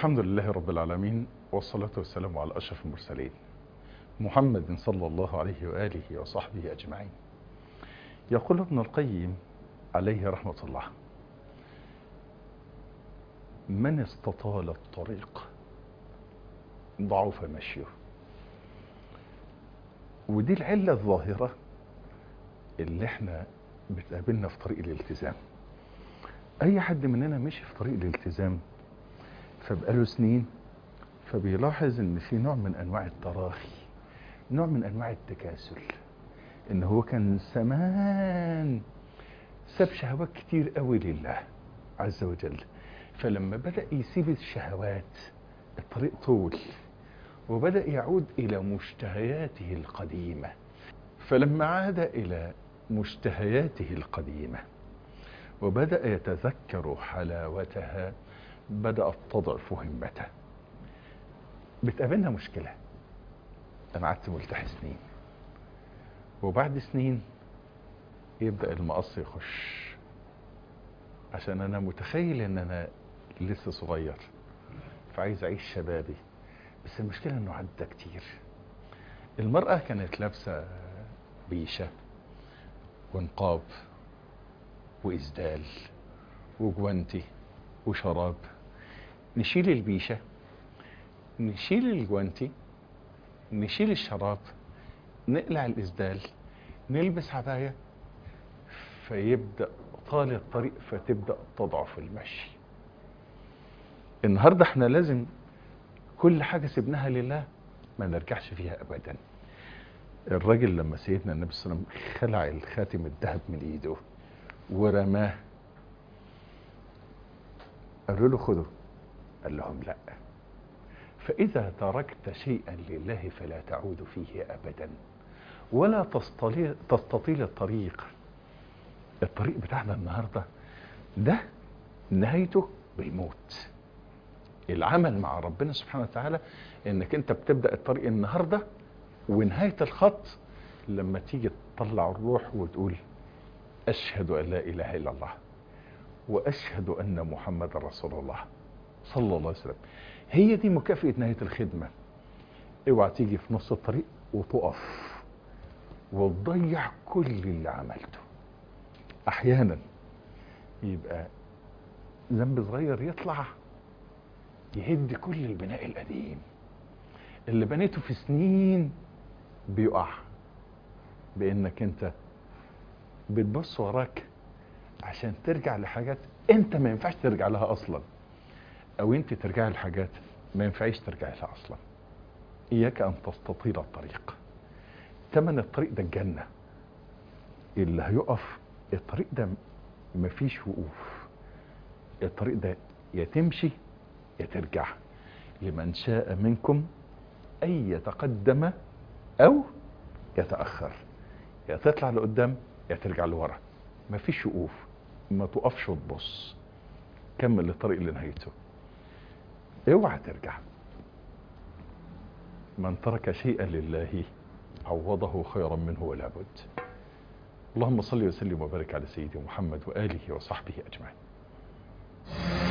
الحمد لله رب العالمين والصلاة والسلام على أشرف المرسلين محمد صلى الله عليه وآله وصحبه أجمعين يقول ابن القيم عليه رحمة الله من استطال الطريق ضعف مشيه ودي العلة الظاهرة اللي احنا بتقابلنا في طريق الالتزام اي حد مننا مشي في طريق الالتزام فبقاله سنين فبيلاحظ ان في نوع من انواع التراخي نوع من انواع التكاسل ان هو كان زمان ساب شهوات كتير قوي لله عز وجل فلما بدأ يسيب الشهوات الطريق طول وبدأ يعود إلى مشتهياته القديمة فلما عاد إلى مشتهياته القديمة وبدأ يتذكر حلاوتها بدأت تضعف همته بتقابلنا مشكلة أنا قعدت ملتحي سنين وبعد سنين يبدأ المقص يخش عشان أنا متخيل إن أنا لسه صغير فعايز أعيش شبابي بس المشكلة إنه عدى كتير المرأة كانت لابسة بيشة ونقاب وإسدال وجوانتي وشراب نشيل البيشة نشيل الجوانتي نشيل الشراب نقلع الإسدال نلبس عباية فيبدأ طال الطريق فتبدأ تضعف المشي النهاردة احنا لازم كل حاجة سبناها لله ما نرجعش فيها أبدا الراجل لما سيدنا النبي صلى الله عليه وسلم خلع الخاتم الذهب من ايده ورماه قالوا له خده قال لهم لا فإذا تركت شيئا لله فلا تعود فيه أبدا ولا تستطيع, تستطيل الطريق الطريق بتاعنا النهاردة ده نهايته بالموت العمل مع ربنا سبحانه وتعالى انك انت بتبدأ الطريق النهاردة ونهاية الخط لما تيجي تطلع الروح وتقول أشهد أن لا إله إلا الله وأشهد أن محمد رسول الله صلى الله عليه وسلم هي دي مكافأة نهاية الخدمة اوعى تيجي في نص الطريق وتقف وتضيع كل اللي عملته أحيانا يبقى ذنب صغير يطلع يهد كل البناء القديم اللي بنيته في سنين بيقع بانك انت بتبص وراك عشان ترجع لحاجات انت ما ينفعش ترجع لها اصلا او انت ترجع لحاجات ما ينفعش ترجع لها اصلا اياك ان تستطيل الطريق تمن الطريق ده الجنة اللي هيقف الطريق ده مفيش وقوف الطريق ده يا تمشي يا ترجع لمن شاء منكم أن يتقدم أو يتأخر يا تطلع لقدام يا ترجع لورا مفيش وقوف ما تقفش وتبص كمل الطريق لنهايته اوعى ترجع من ترك شيئا لله عوضه خيرا منه ولا بد اللهم صل وسلم وبارك على سيدي محمد وآله وصحبه أجمعين